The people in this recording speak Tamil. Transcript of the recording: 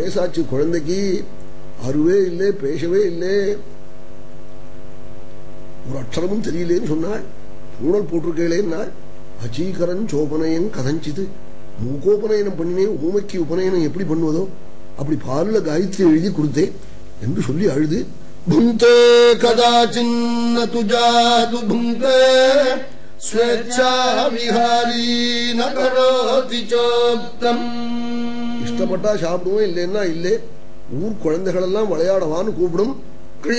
வயசாச்சு குழந்தைக்கு அருவே இல்லை பேசவே இல்லை ஒரு அக்ஷரமும் தெரியலேன்னு சொன்னாள் ஊழல் போட்டிருக்கேளேன்னாள் அச்சீகரன் சோபனயன் கதஞ்சிது மூகோபநயனம் பண்ணினேன் ஊமைக்கு உபநயனம் எப்படி பண்ணுவதோ அப்படி பாலில் காயத்ரி எழுதி கொடுத்தேன் என்று சொல்லி அழுது புந்தே கதாச்சின்ன துஜாது புந்தே ஸ்வேச்சா விஹாரி நகரோதி சோக்தம் இஷ்டப்பட்டா சாப்பிடுவோம் இல்லைன்னா இல்லை ஊர் குழந்தைகள் எல்லாம் விளையாடவான்னு கூப்பிடும்